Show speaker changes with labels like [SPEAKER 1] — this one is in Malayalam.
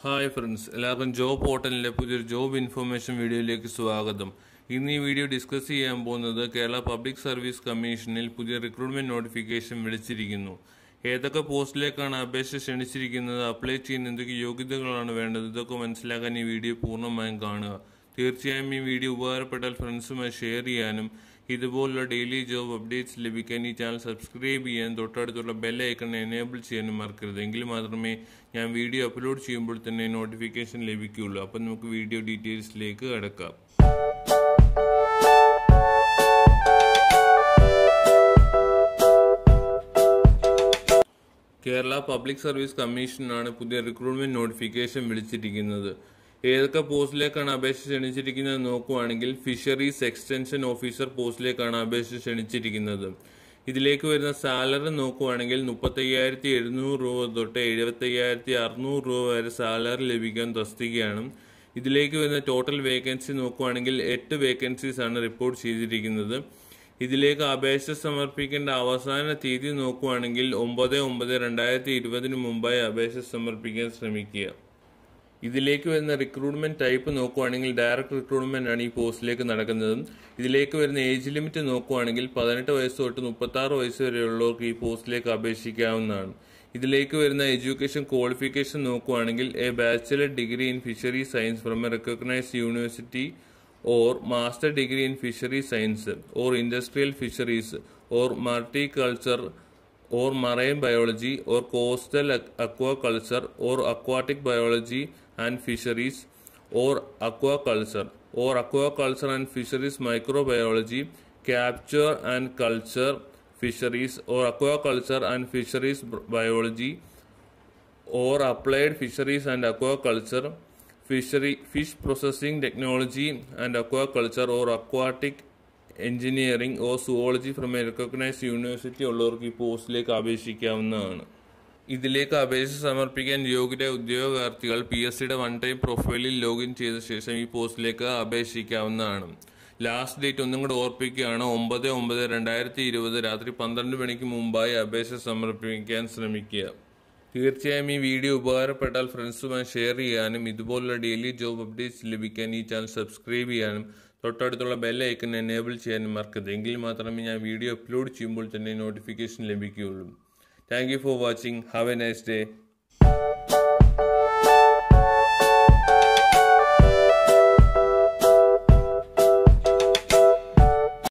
[SPEAKER 1] ഹായ് ഫ്രണ്ട്സ് എല്ലാവർക്കും ജോബ് പോർട്ടലിലെ പുതിയൊരു ജോബ് ഇൻഫർമേഷൻ വീഡിയോയിലേക്ക് സ്വാഗതം ഇന്ന് ഈ വീഡിയോ ഡിസ്കസ് ചെയ്യാൻ പോകുന്നത് കേരള പബ്ലിക് സർവീസ് കമ്മീഷനിൽ പുതിയ റിക്രൂട്ട്മെന്റ് നോട്ടിഫിക്കേഷൻ വിളിച്ചിരിക്കുന്നു ഏതൊക്കെ പോസ്റ്റിലേക്കാണ് അപേക്ഷ ക്ഷണിച്ചിരിക്കുന്നത് അപ്ലൈ ചെയ്യുന്ന എന്തൊക്കെ യോഗ്യതകളാണ് വേണ്ടത് ഇതൊക്കെ മനസ്സിലാക്കാൻ ഈ വീഡിയോ പൂർണ്ണമായും കാണുക തീർച്ചയായും ഈ വീഡിയോ ഉപകാരപ്പെട്ടാൽ ഫ്രണ്ട്സുമായി ഷെയർ ചെയ്യാനും ഇതുപോലുള്ള ഡെയിലി ജോബ് അപ്ഡേറ്റ്സ് ലഭിക്കാൻ ഈ ചാനൽ സബ്സ്ക്രൈബ് ചെയ്യാനും തൊട്ടടുത്തുള്ള ബെൽ ഐക്കൺ എനേബിൾ ചെയ്യാനും മറക്കരുത് എങ്കിൽ മാത്രമേ ഞാൻ വീഡിയോ അപ്ലോഡ് ചെയ്യുമ്പോൾ തന്നെ നോട്ടിഫിക്കേഷൻ ലഭിക്കുകയുള്ളൂ അപ്പം നമുക്ക് വീഡിയോ ഡീറ്റെയിൽസിലേക്ക് കടക്കാം കേരള പബ്ലിക് സർവീസ് കമ്മീഷനാണ് പുതിയ റിക്രൂട്ട്മെന്റ് നോട്ടിഫിക്കേഷൻ വിളിച്ചിരിക്കുന്നത് ഏതൊക്കെ പോസ്റ്റിലേക്കാണ് അപേക്ഷ ക്ഷണിച്ചിരിക്കുന്നത് നോക്കുവാണെങ്കിൽ ഫിഷറീസ് എക്സ്റ്റൻഷൻ ഓഫീസർ പോസ്റ്റിലേക്കാണ് അപേക്ഷ ക്ഷണിച്ചിരിക്കുന്നത് ഇതിലേക്ക് വരുന്ന സാലറി നോക്കുവാണെങ്കിൽ മുപ്പത്തയ്യായിരത്തി എഴുന്നൂറ് രൂപ തൊട്ട് എഴുപത്തയ്യായിരത്തി അറുന്നൂറ് രൂപ വരെ സാലറി ലഭിക്കാൻ തസ്തികയാണ് ഇതിലേക്ക് വരുന്ന ടോട്ടൽ വേക്കൻസി നോക്കുവാണെങ്കിൽ എട്ട് വേക്കൻസീസ് ആണ് റിപ്പോർട്ട് ചെയ്തിരിക്കുന്നത് ഇതിലേക്ക് അപേക്ഷ സമർപ്പിക്കേണ്ട അവസാന തീയതി നോക്കുവാണെങ്കിൽ ഒമ്പത് ഒമ്പത് രണ്ടായിരത്തി ഇരുപതിന് മുമ്പായി അപേക്ഷ സമർപ്പിക്കാൻ ശ്രമിക്കുക ഇതിലേക്ക് വരുന്ന റിക്രൂട്ട്മെന്റ് ടൈപ്പ് നോക്കുവാണെങ്കിൽ ഡയറക്റ്റ് റിക്രൂട്ട്മെന്റ് ആണ് ഈ പോസ്റ്റിലേക്ക് നടക്കുന്നത് ഇതിലേക്ക് വരുന്ന ഏജ് ലിമിറ്റ് നോക്കുവാണെങ്കിൽ പതിനെട്ട് വയസ്സ് തൊട്ട് മുപ്പത്തി ആറ് വയസ്സ് വരെയുള്ളവർക്ക് ഈ പോസ്റ്റിലേക്ക് അപേക്ഷിക്കാവുന്നതാണ് ഇതിലേക്ക് വരുന്ന എഡ്യൂക്കേഷൻ ക്വാളിഫിക്കേഷൻ നോക്കുവാണെങ്കിൽ a bachelor degree in fishery science from a recognised university or master degree in fishery science or industrial fisheries or multiculture or marine biology or coastal aqu- aquaculture or aquatic biology and fisheries or aquaculture or aquaculture and fisheries microbiology capture and culture fisheries or aquaculture and fisheries b- biology or applied fisheries and aquaculture, fishery, fish processing technology and aquaculture or aquatic engineering or zoology from a recognized university ഉള്ളവർക്ക് ഈ പോസ്റ്റിലേക്ക് അപേക്ഷിക്കാവുന്നതാണ് ഇതിലേക്ക് അപേക്ഷ സമർപ്പിക്കാൻ യോഗ്യത ഉദ്യോഗാർത്ഥികൾ പി എസ് സിയുടെ വൺ ടൈം പ്രൊഫൈലിൽ ലോഗിൻ ചെയ്ത ശേഷം ഈ പോസ്റ്റിലേക്ക് അപേക്ഷിക്കാവുന്നതാണ് ലാസ്റ്റ് ഡേറ്റ് ഒന്നും കൂടെ ഓർപ്പിക്കുകയാണ് ഒമ്പത് ഒമ്പത് രണ്ടായിരത്തി ഇരുപത് രാത്രി പന്ത്രണ്ട് മണിക്ക് മുമ്പായി അപേക്ഷ സമർപ്പിക്കാൻ ശ്രമിക്കുക തീർച്ചയായും ഈ വീഡിയോ ഉപകാരപ്പെട്ടാൽ ഫ്രണ്ട്സുമായി ഷെയർ ചെയ്യാനും ഇതുപോലുള്ള ഡെയിലി ജോബ് അപ്ഡേറ്റ്സ് ലഭിക്കാൻ ഈ ചാനൽ സബ്സ്ക്രൈബ് ചെയ്യാനും തൊട്ടടുത്തുള്ള ബെൽ ഐക്കൺ എനേബിൾ ചെയ്യാനും മറക്കരുത് എങ്കിൽ മാത്രമേ ഞാൻ വീഡിയോ അപ്ലോഡ് ചെയ്യുമ്പോൾ തന്നെ നോട്ടിഫിക്കേഷൻ ലഭിക്കുകയുള്ളൂ thank you for watching have a nice day